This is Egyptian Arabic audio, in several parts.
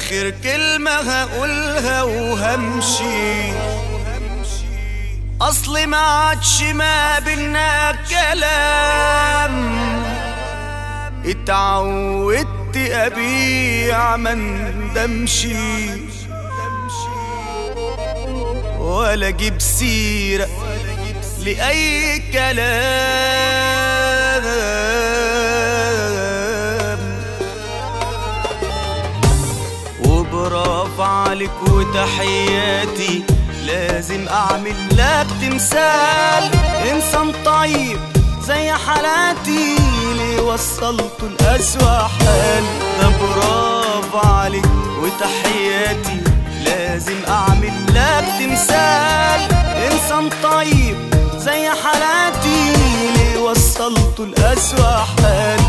اخر كلمة هقولها وهمشي اصل ما عادش ما بينا كلام اتعودت ابيع ما ندمشي ولا اجيب سيرة لأي كلام وبرافو عليك وتحياتي لازم اعمل لك تمثال انسان طيب زي حالاتي ليه وصلته لأسوأ حال ده برافو عليك وتحياتي لازم اعمل لك تمثال انسان طيب زي حالاتي ليه وصلته لأسوأ حال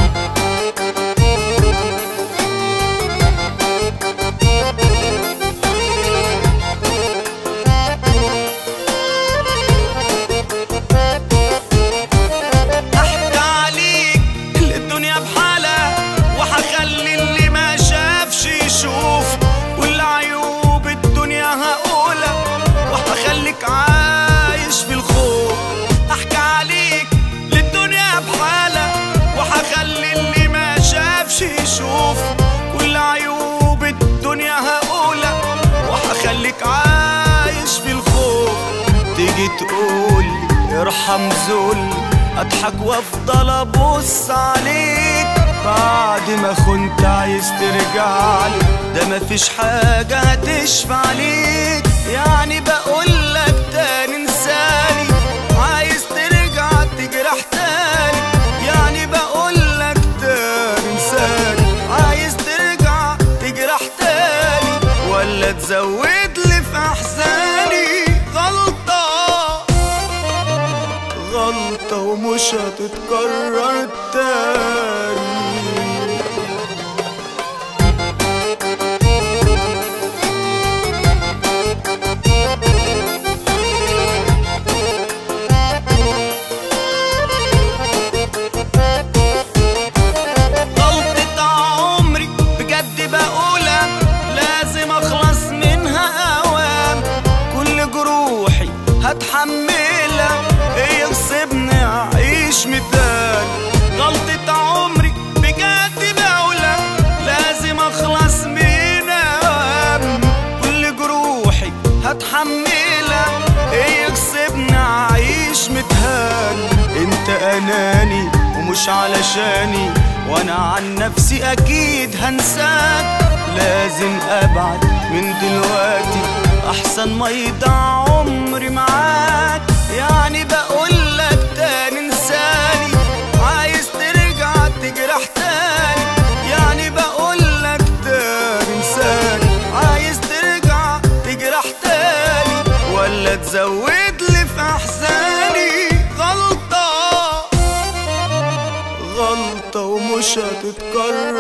احكي عليك اللي الدنيا بحالها وهخلي اللي ما شافش يشوف واللي عيوب الدنيا هقولها وهخليك عايش في الخوف احكي عليك للدنيا بحالها وهخلي اللي ما شافش يشوف كل عيوب الدنيا هقولها وهخليك عايش في الخوف تيجي تقول ارحم ذل اضحك وافضل ابص عليك بعد ما كنت عايز ترجعلي ده مفيش حاجة هتشفع عليك يعني بقولك تاني انساني عايز ترجع تجرح تاني يعني بقولك تاني انساني عايز ترجع تجرح تاني ولا تزود لي في احزاني غلطة غلطة ومش هتتكرر تاني غلطة عمري بجد بقولها لازم اخلص منها اوام كل جروحي هتحملها ايه يغصبني اعيش مثال غلطة عمري بجد بقولها لازم اخلص منها اوام كل جروحي هتحملها ايه يغصبني اعيش متهان انت اناني ومش علشاني وانا عن نفسي اكيد هنساك لازم ابعد من دلوقتي احسن ما يضيع عمري معاك يعني بقولك تاني انساني عايز ترجع تجرح تاني يعني بقولك تاني انساني عايز ترجع تجرح تاني ولا تزود لي في احزاني غلطة غلطة ومش هتتكرر